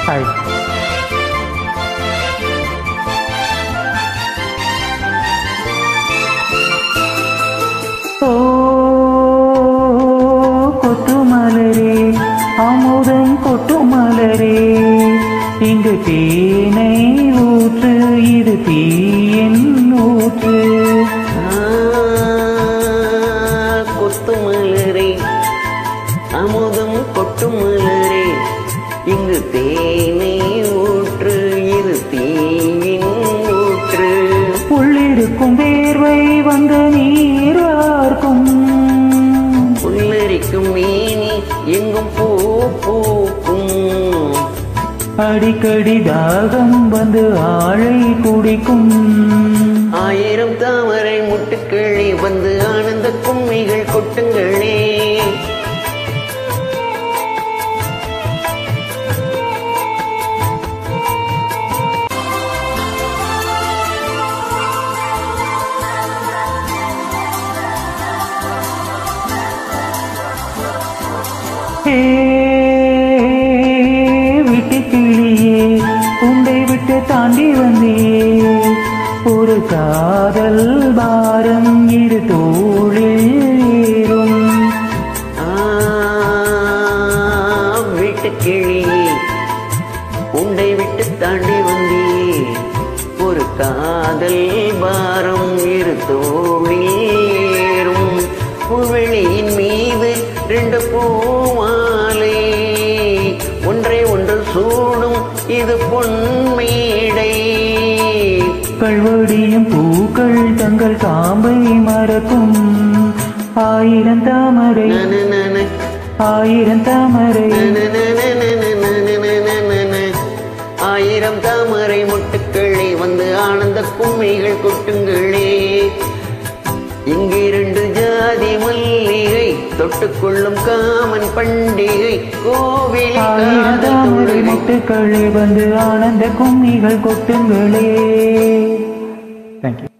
Hi ஓ கொத்துமலரே அமுதம் கொட்டுமலரே இங்கு தேனை ஊற்று இது தீயின் ஊற்று கொத்து மலரே அமுதம் கொட்டும் மலரே இங்கு தேனை ஊற்று இது தீயின் ஊற்று உள்ளிருக்கும் வேர்வை வந்த நீரார்க்கும் புல்லரிக்கும் மேனி எங்கும் பூ பூக்கும் அடிக்கடி தாகம் வந்து ஆழை குடிக்கும் ஆயிரம் தாமரை முட்டுக்களே வந்து ஆனந்த கும்மிகள் கொட்டுங்களே ஹே விட்டு கிளியே உண்டை விட்டு தாண்டி வந்தே ஒரு காதல் பாரம் இரு தோளில் ஏறும் வீட்டு கிளியே உண்டை விட்டு தாண்டி வந்தே ஒரு காதல் பாரம் இரு தோழேறும் புல்வெளியின் மீது ரெண்டு பூமாலை ஒன்றை ஒன்று சூடும் இது பொன்மேடை கல்வடியும் பூக்கள் தங்கள் காம்பை மறக்கும் ஆயிரம் தாமரை நனநன, ஆயிரம் தாமரை நனநனநனநனநனநனநன. ஆயிரம் தாமரை முட்டுக்களே வந்து ஆனந்த கும்மிகள் கொட்டுங்களே இங்கிரண்டு ஜாதி மல்லிகை தொட்டுக்கொள்ளும் காமன் பண்டிகை கோவில் ஆயிரம் தாமரை முட்டுக்களே வந்து ஆனந்த கும்மிகள் கொட்டுங்களே தேங்க்யூ